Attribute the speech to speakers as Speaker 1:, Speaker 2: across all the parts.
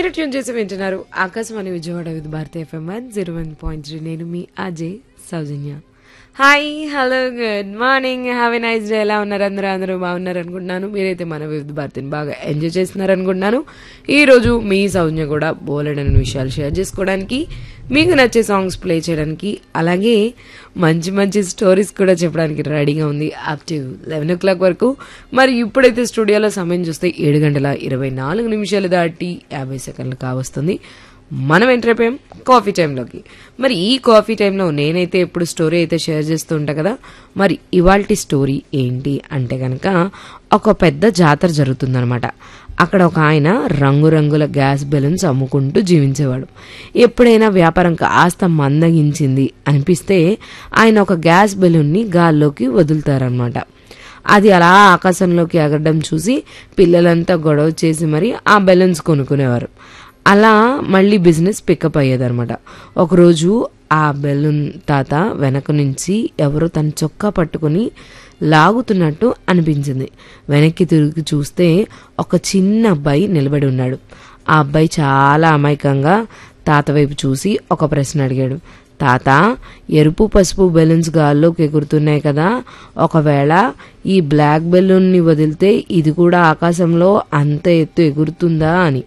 Speaker 1: మీరు ట్యూన్ చేసి వింటున్నారు Akashvani Vijayawada with Bharati FM one zero one point three నేను మీ Ajay Sowjanya hi hello good morning have a nice day ఎలా ఉన్నారు అందరూ అందరూ బాగున్నారు అనుకుంటున్నాను మీరైతే మన వివిధ భారతిని బాగా ఎంజాయ్ చేస్తున్నారు అనుకుంటున్నాను ఈ రోజు మీ సౌజన్య కూడా బోలెడని విషయాలు షేర్ చేసుకోవడానికి మీకు నచ్చే సాంగ్స్ ప్లే చేయడానికి అలాగే మంచి మంచి స్టోరీస్ కూడా చెప్పడానికి రెడీగా ఉంది up to eleven o'clock వరకు మరి ఇప్పుడైతే స్టూడియోలో సమయం చూస్తే ఏడు గంటల ఇరవై నాలుగు నిమిషాలు దాటి యాభై సెకండ్లు కావస్తుంది మనం ఎంటర్ అయిపోయాం కాఫీ టైంలోకి మరి ఈ కాఫీ టైంలో నేనైతే ఎప్పుడు స్టోరీ అయితే షేర్ చేస్తూ ఉంటా కదా మరి ఇవాల్టి స్టోరీ ఏంటి అంటే కనుక ఒక పెద్ద జాతర జరుగుతుందనమాట అక్కడ ఒక ఆయన రంగురంగుల గ్యాస్ బెలూన్స్ అమ్ముకుంటూ జీవించేవాడు ఎప్పుడైనా వ్యాపారం కాస్త మందగించింది అనిపిస్తే ఆయన ఒక గ్యాస్ బెలూన్ని గాల్లోకి వదులుతారనమాట అది అలా ఆకాశంలోకి ఎగరడం చూసి పిల్లలంతా గొడవ చేసి మరి ఆ బెలూన్స్ కొనుక్కునేవారు అలా మళ్ళీ బిజినెస్ పికప్ అయ్యేదన్నమాట ఒకరోజు ఆ బెలూన్ తాత వెనక నుంచి ఎవరో తన చొక్కా పట్టుకుని లాగుతున్నట్టు అనిపించింది వెనక్కి తిరిగి చూస్తే ఒక చిన్న అబ్బాయి నిలబడి ఉన్నాడు ఆ అబ్బాయి చాలా అమాయకంగా తాత వైపు చూసి ఒక ప్రశ్న అడిగాడు తాత ఎరుపు పసుపు బెలూన్స్ గాల్లోకి ఎగురుతున్నాయి కదా ఒకవేళ ఈ బ్లాక్ బెలూన్ని వదిలితే ఇది కూడా ఆకాశంలో అంత ఎత్తు ఎగురుతుందా అని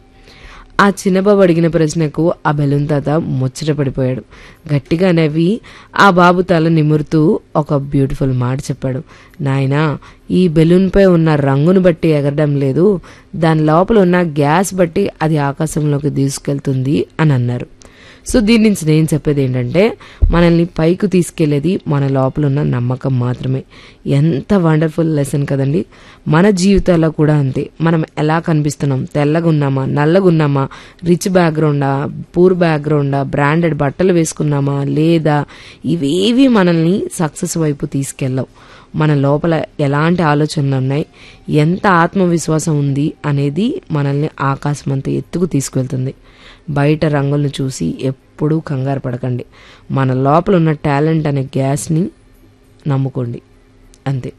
Speaker 1: ఆ చిన్నబాబు అడిగిన ప్రశ్నకు ఆ బెలూన్ తాత ముచ్చట పడిపోయాడు గట్టిగా నవ్వి ఆ బాబు తల నిమురుతూ ఒక బ్యూటిఫుల్ మాట చెప్పాడు నాయనా ఈ బెలూన్పై ఉన్న రంగును బట్టి ఎగరడం లేదు దాని లోపల ఉన్న గ్యాస్ బట్టి అది ఆకాశంలోకి తీసుకెళ్తుంది అని అన్నారు సో దీని నుంచి నేను చెప్పేది ఏంటంటే మనల్ని పైకి తీసుకెళ్లేది మన లోపల ఉన్న నమ్మకం మాత్రమే ఎంత వండర్ఫుల్ లెసన్ కదండి మన జీవితాల్లో కూడా అంతే మనం ఎలా కనిపిస్తున్నాం తెల్లగా ఉన్నామా నల్లగా ఉన్నామా రిచ్ బ్యాక్గ్రౌండా పూర్ బ్యాక్గ్రౌండా బ్రాండెడ్ బట్టలు వేసుకున్నామా లేదా ఇవేవి మనల్ని సక్సెస్ వైపు తీసుకెళ్ళవు మన లోపల ఎలాంటి ఆలోచనలు ఉన్నాయి ఎంత ఆత్మవిశ్వాసం ఉంది అనేది మనల్ని ఆకాశం అంత ఎత్తుకు తీసుకెళ్తుంది బయట రంగులను చూసి ఎప్పుడూ కంగారు పడకండి మన లోపల ఉన్న టాలెంట్ అనే గ్యాస్ని నమ్ముకోండి అంతే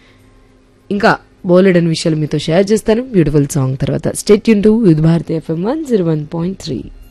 Speaker 1: ఇంకా బోలెడని విషయాలు మీతో షేర్ చేస్తాను బ్యూటిఫుల్ సాంగ్ తర్వాత స్టేట్ యూన్ to with Bharati FM one zero one point three